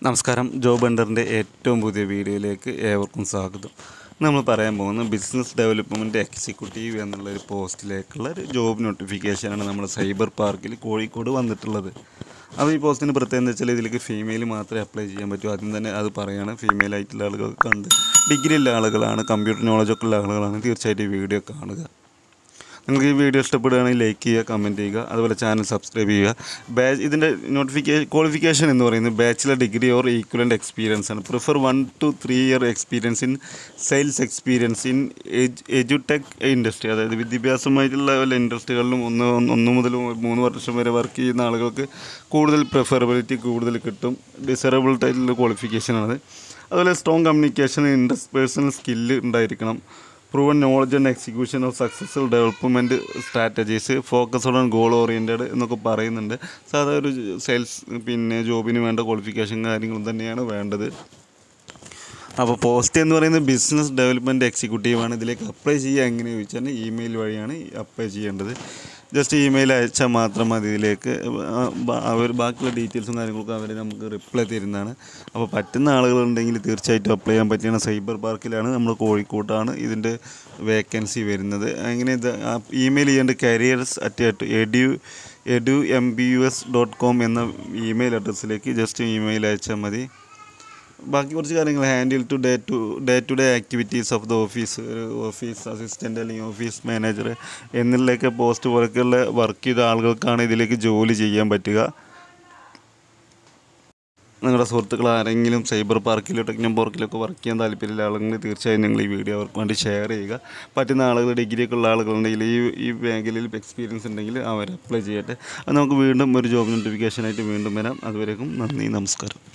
നമസ്കാരം ജോബ് അണ്ടറിൻ്റെ ഏറ്റവും പുതിയ വീഡിയോയിലേക്ക് ഏവർക്കും സ്വാഗതം നമ്മൾ പറയാൻ പോകുന്നത് ബിസിനസ് ഡെവലപ്മെൻറ്റ് എക്സിക്യൂട്ടീവ് എന്നുള്ള ഒരു പോസ്റ്റിലേക്കുള്ള ഒരു ജോബ് നോട്ടിഫിക്കേഷനാണ് നമ്മൾ സൈബർ പാർക്കിൽ കോഴിക്കോട് വന്നിട്ടുള്ളത് അപ്പോൾ ഈ പോസ്റ്റിന് പ്രത്യേകത എന്താ വെച്ചാൽ ഇതിലേക്ക് ഫീമെയിൽ മാത്രമേ അപ്ലൈ ചെയ്യാൻ പറ്റൂ ആദ്യം തന്നെ അത് പറയുകയാണ് ഫീമെയിൽ ആയിട്ടുള്ള ആളുകൾക്ക് ഉണ്ട് ഡിഗ്രി ഉള്ള ആളുകളാണ് കമ്പ്യൂട്ടർ നോളജൊക്കെ ഉള്ള ആളുകളാണ് തീർച്ചയായിട്ടും ഈ വീഡിയോ കാണുക നിങ്ങൾക്ക് ഈ വീഡിയോ ഇഷ്ടപ്പെടുകയാണെങ്കിൽ ലൈക്ക് ചെയ്യുക കമൻറ്റ് ചെയ്യുക അതുപോലെ ചാനൽ സബ്സ്ക്രൈബ് ചെയ്യുക ബാച്ച് ഇതിൻ്റെ നോട്ടിഫിക്കേഷൻ ക്വാളിഫിക്കേഷൻ എന്ന് പറയുന്നത് bachelor degree or equivalent experience ആണ് prefer one two three year experience in sales experience in എജുടെക് ഇൻഡസ്ട്രി അതായത് വിദ്യാഭ്യാസമായിട്ടുള്ള വല്ല ഇൻഡസ്ട്രികളിലും ഒന്ന് ഒന്ന് മുതൽ മൂന്ന് വർഷം വരെ വർക്ക് ചെയ്യുന്ന ആളുകൾക്ക് കൂടുതൽ പ്രിഫറബിലിറ്റി കൂടുതൽ കിട്ടും ഡിസറബിൾ ആയിട്ടുള്ള ക്വാളിഫിക്കേഷനാണ് അതുപോലെ strong communication interpersonal skill ഉണ്ടായിരിക്കണം proven knowledge and execution of successful development strategies focus on goal oriented എന്നൊക്കെ പറയുന്നുണ്ട് സാധാരണ ഒരു സെയിൽസ് പിന്നെ ജോബിന് വേണ്ട ക്വാളിഫിക്കേഷൻ കാര്യങ്ങളും തന്നെയാണ് വേണ്ടത് അപ്പോൾ പോസ്റ്റ് എന്ന് പറയുന്നത് ബിസിനസ് ഡെവലപ്മെൻറ്റ് എക്സിക്യൂട്ടീവാണ് ഇതിലേക്ക് അപ്ലൈ ചെയ്യുക എങ്ങനെ ചോദിച്ചാൽ ഇമെയിൽ വഴിയാണ് അപ്ലൈ ചെയ്യേണ്ടത് ജസ്റ്റ് ഇമെയിൽ അയച്ചാൽ മാത്രം മതി ഇതിലേക്ക് അവർ ബാക്കിയുള്ള ഡീറ്റെയിൽസും കാര്യങ്ങളൊക്കെ അവർ നമുക്ക് റിപ്ലൈ തരുന്നതാണ് അപ്പോൾ പറ്റുന്ന ആളുകളുണ്ടെങ്കിൽ തീർച്ചയായിട്ടും അപ്ലൈ ചെയ്യാൻ പറ്റിയാണ് സൈബർ പാർക്കിലാണ് നമ്മൾ കോഴിക്കോട്ടാണ് ഇതിൻ്റെ വേക്കൻസി വരുന്നത് അങ്ങനെ ഇത് ഇമെയിൽ ചെയ്യേണ്ട careers at edu edu M B U S dot com എന്ന ഇമെയിൽ അഡ്രസ്സിലേക്ക് ജസ്റ്റ് ഇമെയിൽ അയച്ചാൽ മതി ബാക്കി കുറച്ച് കാര്യങ്ങൾ handle to day to day to day activities of the office ഒരു ഓഫീസ് അസിസ്റ്റൻ്റ് അല്ലെങ്കിൽ ഓഫീസ് മാനേജർ എന്നിലൊക്കെ പോസ്റ്റ് പോലെയൊക്കെയുള്ള വർക്ക് ചെയ്ത ആളുകൾക്കാണ് ഇതിലേക്ക് ജോലി ചെയ്യാൻ പറ്റുക നിങ്ങളുടെ സുഹൃത്തുക്കൾ ആരെങ്കിലും സൈബർ പാർക്കിലോ ടെക്നോ പാർക്കിലൊക്കെ വർക്ക് ചെയ്യാൻ താല്പര്യമുള്ള ആളുകൾ തീർച്ചയായും നിങ്ങൾ ഈ വീഡിയോ അവർക്ക് വേണ്ടി ഷെയർ ചെയ്യുക പറ്റുന്ന ആളുകൾ ഡിഗ്രിയൊക്കെ ഉള്ള ആളുകളുണ്ടെങ്കിൽ ഈ ഈ മേഖലയിൽ എക്സ്പീരിയൻസ് ഉണ്ടെങ്കിൽ അവർ അപ്ലൈ ചെയ്യട്ടെ അത് നമുക്ക് വീണ്ടും ഒരു ജോബ് നോട്ടിഫിക്കേഷനായിട്ട് വീണ്ടും വരാം അതുവരേക്കും നന്ദി നമസ്കാരം